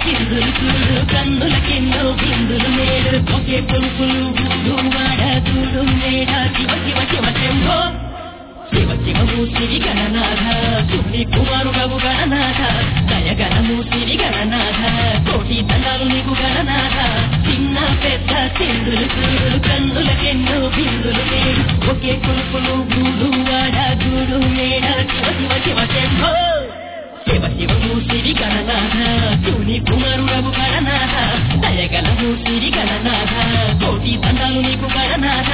చిందులు చూడు కన్నులకెన్నో బిందులు నేడు ఒకే కొలుపులు ఊరు వాడ చూడు మేడ శివ శివ శివ శంభో శివ శివము శ్రీ గణనాథ శివుని కుమారుడవు గణనాథ దయగణము శ్రీ గణనాథ కోటి దండాలు నీకు గణనాథ చిన్న పెద్ద చిందులు చూడు కన్నులకెన్నో బిందులు నేడు ఒకే కొలుపులు ఊరు వాడ చూడు మేడ శివ శివ శివ శంభో శివ శివము శ్రీ గణనాథ శివుని కుమారుడవు గణనాథ దయగలము శ్రీ గణనాథ కోటి దండాలు నీకు గణనాథ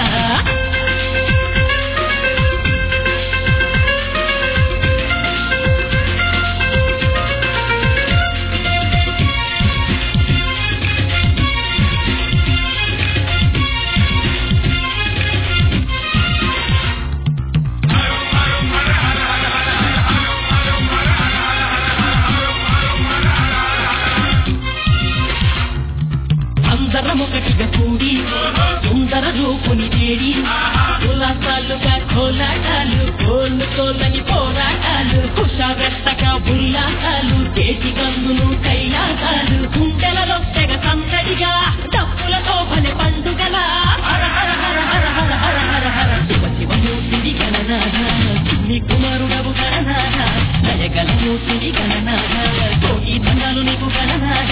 అందరం ఒకటిగా కూడి సుందర రూపుని తేడి ఉల్లాసాలుగా కోలాటాలు కోళ్ళు కోలని పోరాటాలు కుషావెత్తగా ఉల్లాసాలు చేతి గందులు కైలాసాలు గుండెలలో తెగ సందడిగా డప్పులతో భలే పండుగల హర హర హర హర హర హర హర హర శివ శివమూర్తిని గణనాథ నీ కుమారుడవు గణనాథ దయగలమూర్తిని గణనాథ కోటి దండాలు నీకు గణనాథ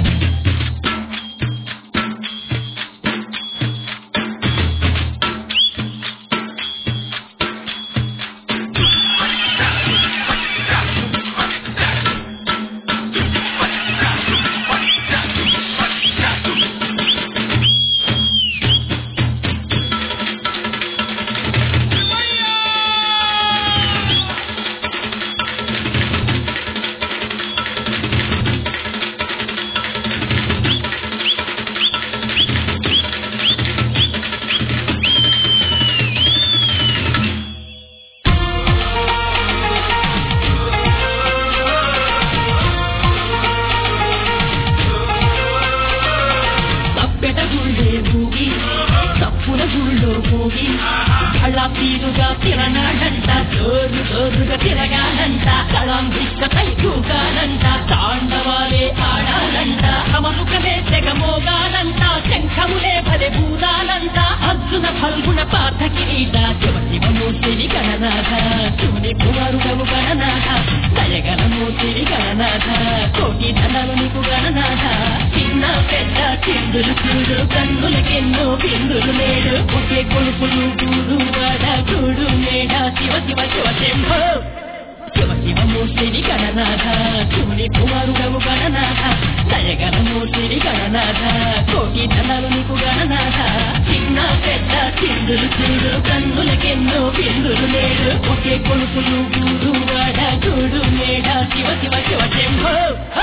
తప్పెట గుళ్ళే ఊగి తప్పుల గుళ్ళో పోగి అలా తీరుగా తిరనాడంట జోరు జోరుగా తిరగాలంట కళం దిక్క కైకూగాలంట తాండవాలే ఆడాలంట అమలుకలే తెగ మోగాలంట శంఖములే భలే భూదాలంట అర్జున ఫల్గుణ పాత కిరీట శివ శివమూర్తిని గణనాథ శివుని కుమారుడవు గణనాథ దయగణమూర్తిని గణనాథ కోటి ధనలు నీకు గణనాథ చిన్న పెద్ద చిందులు చూడు కన్నులకెన్నో బిందులు నేడు ఒకే కొలుపులు చూడు వాడ చూడు మేడ శివ శివ శివ శంభో శివ శివమూర్తిని గణనాథ శివుని కుమారుడవు గణనాథ దయగణమూర్తిని గణనాథ కోటి ధనలు నీకు గణనాథ చిన్న పెద్ద చిందులు చూడు కన్నులకెన్నో బిందులు నేడు ఒకే కొలుపులు చూడు వాడ చూడు మేడ శివ శివ శివ శంభో